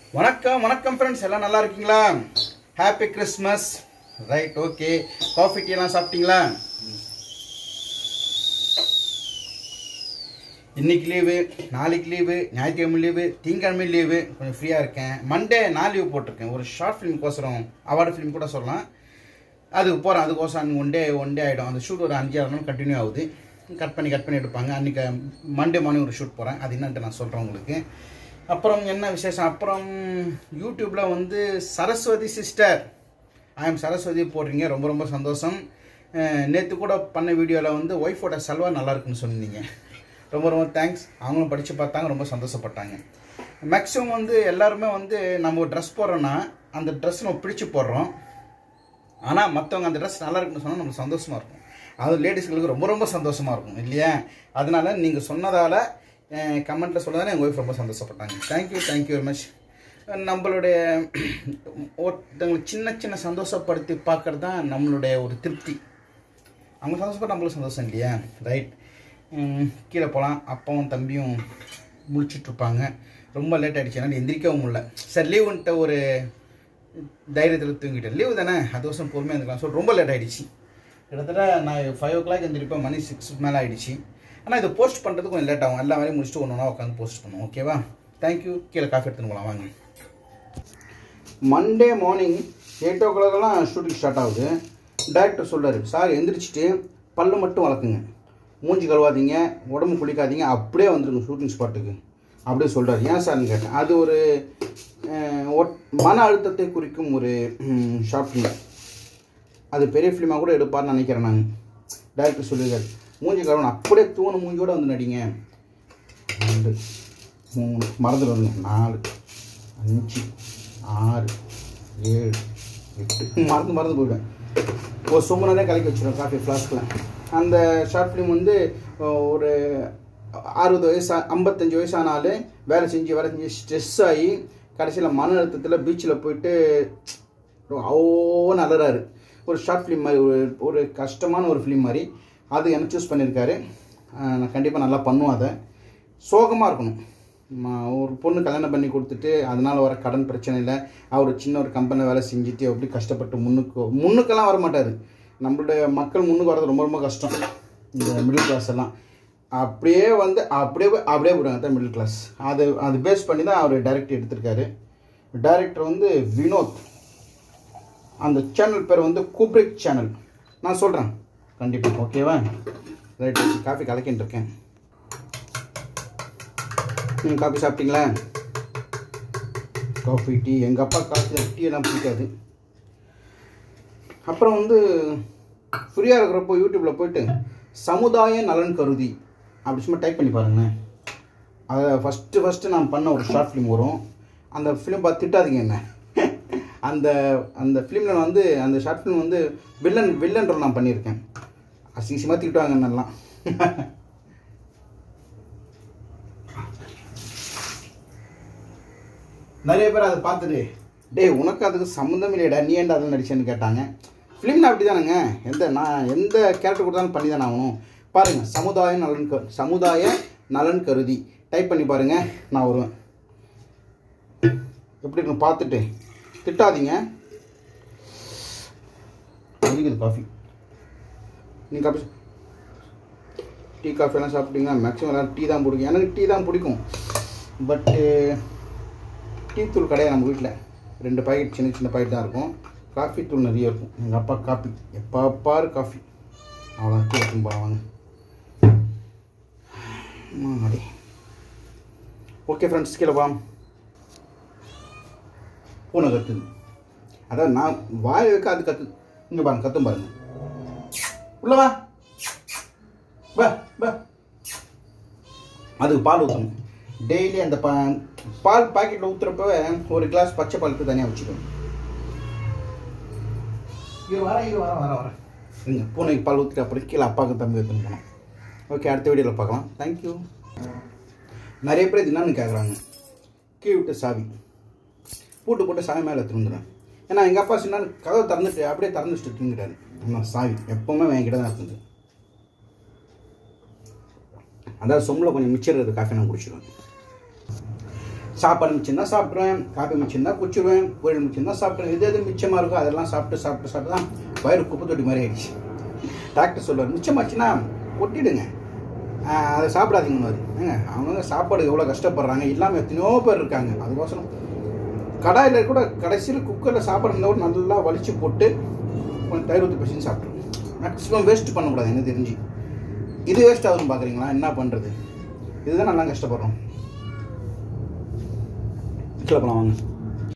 வணக்கம் வணக்கம் ஃப்ரெண்ட்ஸ் எல்லாம் நல்லா இருக்கீங்களா happy Christmas right okay coffee tea எல்லாம் சாப்பிட்டீங்களா இன்னைக்கு லீவு நாளைக்கு லீவு ஞாயிற்றுக்கிழமை லீவு திங்கக்கிழமை லீவு கொஞ்சம் ஃப்ரீயாக இருக்கேன் மண்டே நான் லீவ் போட்டிருக்கேன் ஒரு ஷார்ட் ஃபிலிம்க்கோசரம் அவார்டு ஃபிலிம் கூட சொல்லலாம் அதுக்கு போகிறேன் அதுக்கோசரம் ஒன் டே ஒன் டே ஆகிடும் அந்த ஷூட் ஒரு அஞ்சு ஆறு நாள் கண்டினியூ ஆகுது கட் பண்ணி கட் பண்ணி எடுப்பாங்க அன்றைக்கி மண்டே மார்னிங் ஒரு ஷூட் போகிறேன் அது என்னன்ட்டு நான் சொல்கிறேன் உங்களுக்கு அப்புறம் என்ன விசேஷம் அப்புறம் யூடியூப்பில் வந்து Saraswati sister I am Saraswati போடுறீங்க ரொம்ப ரொம்ப சந்தோஷம் நேற்று கூட பண்ண வீடியோவில் வந்து ஒய்ஃபோட சல்வா நல்லா இருக்குன்னு சொன்னீங்க ரொம்ப ரொம்ப தேங்க்ஸ் அவங்களும் படித்து பார்த்தாங்க ரொம்ப சந்தோஷப்பட்டாங்க மேக்ஸிமம் வந்து எல்லாருமே வந்து நம்ம ஒரு ட்ரெஸ் போடுறோன்னா அந்த ட்ரெஸ் நம்ம பிடிச்சு போடுறோம் ஆனால் மற்றவங்க அந்த ட்ரெஸ் நல்லா இருக்குன்னு சொன்னால் நமக்கு சந்தோஷமாக இருக்கும் அது லேடிஸ்களுக்கு ரொம்ப ரொம்ப சந்தோஷமாக இருக்கும் இல்லையா அதனால நீங்கள் சொன்னதால் கமெண்ட்டில் சொல்லதானே எங்கள் ஒய்ஃப் ரொம்ப சந்தோஷப்பட்டாங்க தேங்க்யூ தேங்க்யூ வெரி மச் நம்மளுடைய ஒருத்தவங்களை சின்ன சின்ன சந்தோஷப்படுத்தி பார்க்கறது தான் நம்மளுடைய ஒரு திருப்தி அவங்க சந்தோஷப்பட்ட நம்மளுக்கு சந்தோஷம் இல்லையா ரைட் கீழே போகலாம் அப்பாவும் தம்பியும் முழிச்சிட்ருப்பாங்க ரொம்ப லேட் ஆகிடுச்சு என்னால் எந்திரிக்கவும் முடியல சரி லீவுன்ட்ட ஒரு தைரியத்தில் தூங்கிட்டேன் லீவு தானே அது வருஷம் பொறுமையாக இருந்துக்கலாம் ஸோ ரொம்ப லேட் ஆகிடுச்சு கிட்டத்தட்ட நான் ஃபைவ் ஓ கிளாக் எந்திரிப்பேன் மணி சிக்ஸ் மேலே ஆகிடுச்சு ஆனால் இதை போஸ்ட் பண்ணுறதுக்கு கொஞ்சம் லேட் ஆகும் எல்லா வேலையும் முடிச்சுட்டு ஒன்று ஒன்றா உட்காந்து போஸ்ட் பண்ணுவோம் ஓகேவா தேங்க்யூ கீழே காஃபி எடுத்துன்னு போகலாம் வாங்க மண்டே மார்னிங் எயிட் ஓ கிளாக்லாம் ஷூட்டிங் ஸ்டார்ட் ஆகுது டேரக்டர் சொல்கிறாரு சார் எந்திரிச்சிட்டு பல்லு மட்டும் வளர்க்குங்க மூஞ்சி கழுவாதீங்க உடம்பு குளிக்காதீங்க அப்படியே வந்துருங்க ஷூட்டிங் ஸ்பாட்டுக்கு அப்படியே சொல்கிறார் ஏன் சார்னு கேட்டேன் அது ஒரு மன அழுத்தத்தை குறிக்கும் ஒரு ஷார்ட் ஃபிலிம் அது பெரிய ஃபிலிமாக கூட எடுப்பார்னு நினைக்கிறேன் நான் டேரக்டர் சொல்லியிருக்காரு மூஞ்சி கழுவணும் அப்படியே தூணு மூஞ்சியோடு வந்து நடிங்க ரெண்டு மூணு மறந்துட்டு வருங்க நாலு அஞ்சு ஆறு ஏழு எட்டு மறந்து மறந்து போயிடுவேன் ஒரு சொம்பு நிறைய கலக்கி வச்சுருவேன் காஃபி ஃப்ளாஸ்கில் அந்த ஷார்ட் ஃபிலிம் வந்து ஒரு அறுபது வயசு ஐம்பத்தஞ்சு வயசானாலும் வேலை செஞ்சு வேலை செஞ்சு ஸ்ட்ரெஸ் ஆகி கடைசியில் மன அழுத்தத்தில் பீச்சில் போயிட்டு அவ்வளோ நலறாரு ஒரு ஷார்ட் ஃபிலிம் மாதிரி ஒரு ஒரு கஷ்டமான ஒரு ஃபிலிம் மாதிரி அது எனக்கு சூஸ் பண்ணியிருக்காரு நான் கண்டிப்பாக நல்லா பண்ணுவேன் அதை சோகமாக இருக்கணும் ஒரு பொண்ணு கல்யாணம் பண்ணி கொடுத்துட்டு அதனால் வர கடன் பிரச்சனையில் அவர் சின்ன ஒரு கம்பெனியில் வேலை செஞ்சுட்டு எப்படி கஷ்டப்பட்டு முன்னுக்கு முன்னுக்கெல்லாம் வர மாட்டார் நம்மளுடைய மக்கள் முன்னுக்கு வர்றது ரொம்ப ரொம்ப கஷ்டம் இந்த மிடில் கிளாஸ் எல்லாம் அப்படியே வந்து அப்படியே அப்படியே போடுவாங்க தான் மிடில் கிளாஸ் அது அது பேஸ் பண்ணி தான் அவர் டைரக்ட் எடுத்திருக்காரு டைரக்டர் வந்து வினோத் அந்த சேனல் பேர் வந்து குப்ரிக் சேனல் நான் சொல்கிறேன் கண்டிப்பாக ஓகேவா ரைட் காஃபி கலக்கின்னு இருக்கேன் நீங்கள் காஃபி சாப்பிட்டீங்களா காஃபி டீ எங்கள் அப்பா காஃபி டீ எல்லாம் பிடிக்காது அப்புறம் வந்து ஃப்ரீயாக இருக்கிறப்போ யூடியூப்பில் போயிட்டு சமுதாய நலன் கருதி அப்படி சும்மா டைப் பண்ணி பாருங்களேன் அதை ஃபஸ்ட்டு ஃபஸ்ட்டு நான் பண்ண ஒரு ஷார்ட் ஃபிலிம் வரும் அந்த ஃபிலிம் பார்த்து திட்டாதீங்க என்ன அந்த அந்த ஃபிலிமில் வந்து அந்த ஷார்ட் ஃபிலிம் வந்து வில்லன் வில்லன் ரோல் நான் பண்ணியிருக்கேன் அசிங்கமாக திட்டுவாங்க நல்லா நிறைய பேர் அதை பார்த்துட்டு டேய் உனக்கு அதுக்கு சம்மந்தம் இல்லையடா நீ ஏன்டா அதில் நடிச்சேன்னு கேட்டாங்க ஃபிலிம்னா அப்படி தானேங்க எந்த நான் எந்த கேரக்டர் கொடுத்தாலும் பண்ணி தானே ஆகணும் பாருங்கள் சமுதாய நலன் க சமுதாய நலன் கருதி டைப் பண்ணி பாருங்கள் நான் வருவேன் எப்படி இருக்குன்னு பார்த்துட்டு திட்டாதீங்க இருக்குது காஃபி நீங்கள் காஃபி டீ காஃபியெல்லாம் சாப்பிட்டீங்க மேக்ஸிமம் எல்லோரும் டீ தான் பிடிக்கும் எனக்கு டீ தான் பிடிக்கும் பட்டு டீ தூள் கிடையாது நம்ம வீட்டில் ரெண்டு பாக்கெட் சின்ன சின்ன பாக்கெட் தான் இருக்கும் காஃபி தூள் நிறைய இருக்கும் எங்கள் அப்பா காஃபி எப்போ பாரு காஃபி அவ்வளோ டீ எடுத்துன்னு போகிறாங்க அடி ஓகே ஃப்ரெண்ட்ஸ் கீழே வா பூனை கத்துது அதான் நான் வாய் வைக்க அது கத்து இங்கே பாருங்க கத்தும் பாருங்க உள்ள வா வா வா அதுக்கு பால் ஊற்றணும் டெய்லி அந்த பா பால் பாக்கெட்டில் ஊற்றுறப்பவே ஒரு கிளாஸ் பச்சை பாலுக்கு தனியாக வச்சுக்கணும் இது வர இது வர வர வர இங்கே பூனைக்கு பால் ஊற்றிட்டு அப்புறம் கீழே அப்பாவுக்கு தம்பி எடுத்துன்னு போனோம் ஓகே அடுத்த வீடியோவில் பார்க்கலாம் தேங்க்யூ நிறைய பேர் இது என்னன்னு கேட்குறாங்க கீ விட்டு சாவி பூட்டு போட்டு சாவி மேலே எடுத்துருந்துடுறேன் ஏன்னா எங்கள் அப்பா சொன்னால் கதவை திறந்துட்டு அப்படியே திறந்து வச்சுட்டு தூங்கிட்டாரு ஆனால் சாவி எப்போவுமே என்கிட்ட தான் இருக்குது அதாவது சொம்பில் கொஞ்சம் மிச்சர் இருக்கிற காஃபி நான் குடிச்சிடுவேன் சாப்பாடு மிச்சம் தான் சாப்பிட்ருவேன் காப்பி மிச்சம் தான் குச்சிடுவேன் பொரியல் மிச்சம் தான் சாப்பிட்ருவேன் எது எது மிச்சமாக இருக்கோ அதெல்லாம் சாப்பிட்டு சாப்பிட்டு சாப்பிட்டு தான் வயிறு குப்பை தொட்டி மாதிரி ஆயிடுச்சு டாக்டர் சொல்லுவார் மிச்சமாச்சுன்னா கொட்டிடுங்க ஆஹ் அதை சாப்பிடாதீங்கன்னு ஏங்க அவங்க சாப்பாடு எவ்வளோ கஷ்டப்படுறாங்க இல்லாமல் எத்தனையோ பேர் இருக்காங்க அதுக்கோசரம் கடாயில் கூட கடைசியில் குக்கரில் சாப்பாடு இருந்தால் கூட நல்லா வலிச்சு போட்டு கொஞ்சம் தயிர் ஊற்றி பசின்னு சாப்பிட்ருவோம் மேக்ஸிமம் வேஸ்ட் பண்ணக்கூடாது எனக்கு தெரிஞ்சு இது வேஸ்ட் ஆகுதுன்னு பார்க்குறீங்களா என்ன பண்ணுறது இதுதான் நல்லா கஷ்டப்படுறோம் கீழே போகலாம் வாங்க